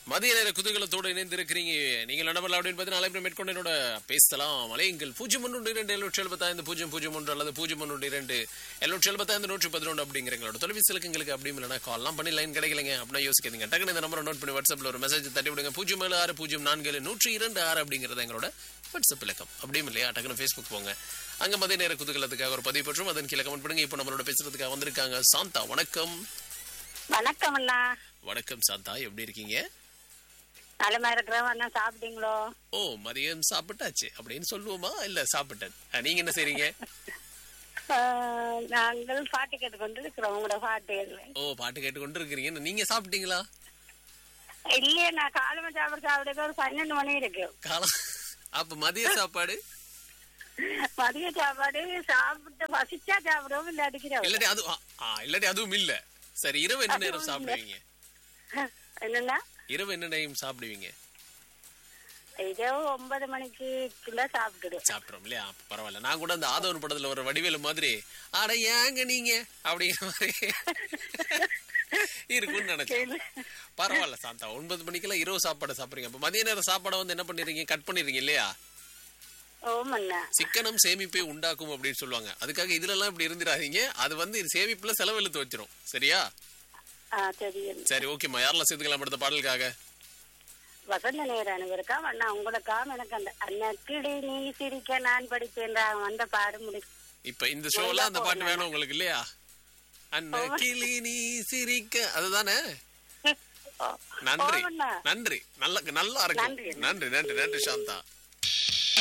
மதிய நேர குதூகலத்தோடு இணைந்து இருக்கிறீங்க நீங்கள் நண்பர்கள் அப்படின்னு பார்த்து நாளை மேற்கொண்டு என்னோட பேசலாம் அலையுங்கள் பூஜ்ஜியம் ஒன்று இரண்டு எழுநூற்றி எழுபத்தைந்து பூஜ்ஜியம் பூஜ்ஜியம் ஒன்று அல்லது பூஜ்ஜியம் ஒன்று இரண்டு எழுநூற்றி எழுபத்தைந்து நூற்றி பதினொன்று அப்படிங்கிற எங்களோட தொலைபேசி இலக்கங்களுக்கு அப்படி இல்லைனா கால்லாம் பண்ணி லைன் கிடைக்கலங்க அப்படின்னா யோசிக்காதீங்க டக்குனு இந்த நம்பரை நோட் பண்ணி வாட்ஸ்அப்பில் ஒரு மெசேஜ் தட்டி விடுங்க பூஜ்ஜியம் ஏழு ஆறு பூஜ்ஜியம் நான்கு ஏழு நூற்றி இரண்டு ஆறு அப்படிங்கிறது எங்களோட வாட்ஸ்அப் இலக்கம் அப்படியும் இல்லையா டக்குனு ஃபேஸ்புக் போங்க அங்க மதிய நேர குதூகலத்துக்காக ஒரு பதிவு பற்றும் அதன் கீழே கமெண்ட் பண்ணுங்க இப்போ நம்மளோட பேசுறதுக்காக வந்திருக்காங்க சாந்தா வணக்கம் வணக்கம் அண்ணா வணக்கம் சாந்தா எப்படி இருக்கீங்க நலமா இருக்கிறோம் அண்ணா சாப்பிட்டீங்களோ ஓ மதியம் சாப்பிட்டாச்சு அப்படின்னு சொல்லுவோமா இல்ல சாப்பிட்டேன் அஹ், நீங்க என்ன செய்றீங்க ஆஹ், நாங்கள் பாட்டு கேட்டு கொண்டு இருக்கிறோம் உங்களோட பாட்டு ஓ பாட்டு கேட்டு கொண்டு இருக்கிறீங்க நீங்க சாப்பிட்டீங்களா இல்லையே நான் காலமா சாப்பிட சாப்பிட ஒரு பன்னெண்டு மணி இருக்கு காலம் அப்ப மதிய சாப்பாடு மதிய சாப்பாடு சாப்பிட்டு பசிச்சா சாப்பிடுவோம் இல்ல அடிக்கிறோம் இல்லாட்டி அது ஆ, ஆ, இல்லாட்டி அதுவும் இல்ல சரி இரவு என்ன நேரம் சாப்பிடுவீங்க என்னன்னா இரவு என்ன நேரம் சாப்பிடுவீங்க இதோ ஒன்பது மணிக்குள்ள சாப்பிட்டுடும் சாப்பிடுறோம் இல்லையா அப்ப பரவாயில்ல நான் கூட அந்த ஆதவன் படத்துல ஒரு வடிவேலு மாதிரி அட ஏங்க நீங்க அப்படிங்கிற மாதிரி இருக்கும்னு நினைச்சேன் பரவாயில்ல சாந்தா ஒன்பது மணிக்கெல்லாம் இரவு சாப்பாடு சாப்பிடுறீங்க அப்ப மதிய நேரம் சாப்பாடை வந்து என்ன பண்ணிடுறீங்க கட் பண்ணிடுறீங்க இல்லையா ஓமண்ணா சிக்கனம் சேமிப்பை உண்டாக்கும் அப்படின்னு சொல்லுவாங்க அதுக்காக இதுல எல்லாம் இப்படி இருந்துடாதீங்க அது வந்து இது சேமிப்புல செலவெழுத்து வச்சிரும் சரியா ஆ தெரியும் சரி ஓகேம்மா யாரெல்லாம் சேர்த்துக்கலாம் அடுத்த பாடலுக்காக வசந்த நேரம் அனுபவிருக்கா அண்ணா உங்களுக்காக எனக்கு அந்த அன்னக்கிளி நீ சிரிக்க நான் படித்தேன் அந்த பாடு முடி இப்ப இந்த ஷோல அந்த பாட்டு வேணும் உங்களுக்கு இல்லையா அண்ணா கிளி நீ சிரிக்க அதுதானே நன்றி ஓமண்ணா நன்றி நல்ல நல்லா நன்றி. இருக்கு நன்றி நன்றி நன்றி சாந்தா